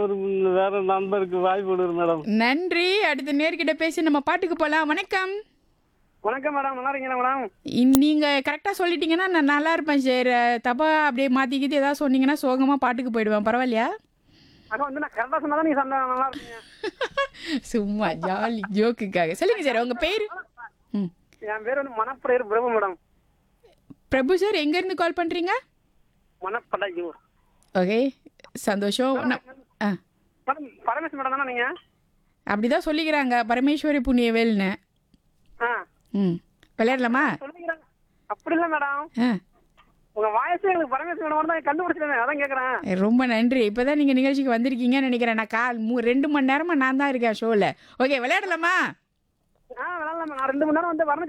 ஒரு வேற நண்பருக்கு வாய்ப்பு கொடுங்க மேடம் நன்றி அடுத்த நேர்கிட்ட பேசி நம்ம பாட்டுக்கு போலாம் வணக்கம் வணக்கம் மேடம் நல்லா இருக்கீங்களா மேடம் இன்- நீங்க கரெக்டா சொல்லிட்டீங்கன்னா நான் நல்லா இருப்பேன் சரி தப்பா அப்படியே மாத்திக்கிட்டு ஏதாவது சொன்னீங்கன்னா சோகமா பாட்டுக்கு போயிடுவேன் பரவாயில்லையா அக்கா வந்து நான் கரெக்டாக சொன்னா நீங்க சண்டை நல்லா இருக்கீங்க சும்மா ஜாலி ஜோக்குக்காக சொல்லுங்க சார் உங்க பேர் ம் என் பேர் வந்து மணப்படையர் பிரபு மேடம் பிரபு சார் எங்க இருந்து கால் பண்றீங்க மணப்படையூர் ஓகே சந்தோஷம் ந- ஆ மேடம் பரமேஸ்வரன் மேடம் தானே நீங்க அப்படிதான் சொல்லிக்கிறாங்க பரமேஸ்வரி புண்ணியவேல்னு ஆ ம் விளையாடலாமா சொல்லிக்கிறாங்க அப்படி இல்லை மேடம் ஆ உங்க வாய்ஸே எனக்கு பரமேஸ்வரன் மேடம் தான் கண்டுபிடிச்சிட்டேன் அதான் கேட்குறேன் ரொம்ப நன்றி இப்போதான் நீங்கள் நிகழ்ச்சிக்கு வந்திருக்கீங்கன்னு நினைக்கிறேன் நான் கால் மூ ரெண்டு மணி நேரமாக நான் தான் இருக்கேன் ஷோவில் ஓகே விளையாடலாமா ஆ விளாட்லாம் நான் ரெண்டு மணி நேரம் வந்து வரணும்